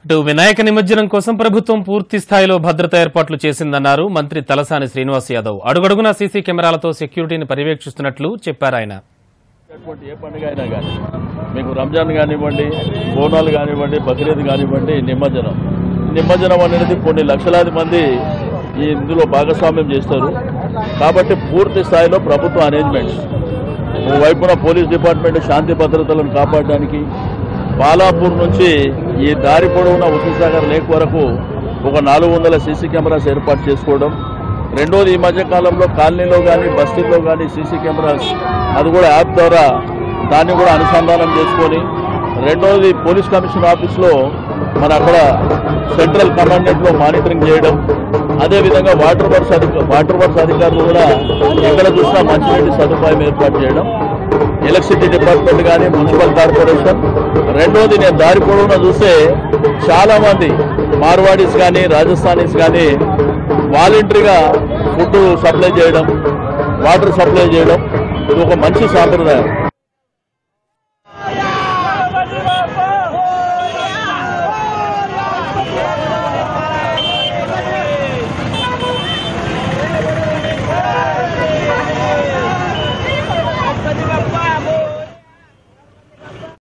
అటు వినాయక నిమజ్జనం కోసం ప్రభుత్వం పూర్తి స్థాయిలో భద్రతా ఏర్పాట్లు చేసిందన్నారు మంత్రి తలసాని శ్రీనివాస్ యాదవ్ అడుగడుగునా సీసీ కెమెరాలతో సెక్యూరిటీని పర్యవేక్షిస్తున్నట్లు చెప్పారు ఆయన అటువంటి ఏ పండుగ అయినా కానీ మీకు రంజాన్ కానివ్వండి బోనాలు కానివ్వండి బక్రీద్ కానివ్వండి నిమజ్జనం నిమజ్జనం అనేది కొన్ని లక్షలాది మంది ఈ ఇందులో భాగస్వామ్యం చేస్తారు కాబట్టి పూర్తి స్థాయిలో ప్రభుత్వ అరేంజ్మెంట్స్ వైపున పోలీస్ డిపార్ట్మెంట్ శాంతి భద్రతలను కాపాడడానికి బాలాపూర్ నుంచి ఈ దారి పొడవున ఉసిసాగర్ లేక్ వరకు ఒక నాలుగు వందల సీసీ కెమెరాస్ ఏర్పాటు చేసుకోవడం రెండోది ఈ మధ్య కాలంలో కాలనీలో కానీ బస్తీల్లో కానీ సీసీ కెమెరాస్ అది కూడా యాప్ ద్వారా దాన్ని కూడా అనుసంధానం చేసుకొని రెండోది పోలీస్ కమిషన్ ఆఫీస్లో మన అక్కడ సెంట్రల్ కమాండెంట్లో మానిటరింగ్ చేయడం అదేవిధంగా వాటర్ వర్క్స్ అధిక వాటర్ వర్క్స్ అధికారులు కూడా ఎక్కడ చూసినా మంచినీటి సదుపాయం ఏర్పాటు చేయడం ఎలక్ట్రిసిటీ డిపార్ట్మెంట్ కానీ మున్సిపల్ కార్పొరేషన్ రెండోది నేను దారి పొడవునా చూస్తే చాలా మంది మార్వాడీస్ కానీ రాజస్థానీస్ కానీ వాలంటరీగా ఫుడ్ సప్లై చేయడం వాటర్ సప్లై చేయడం ఇది ఒక మంచి సాంప్రదాయం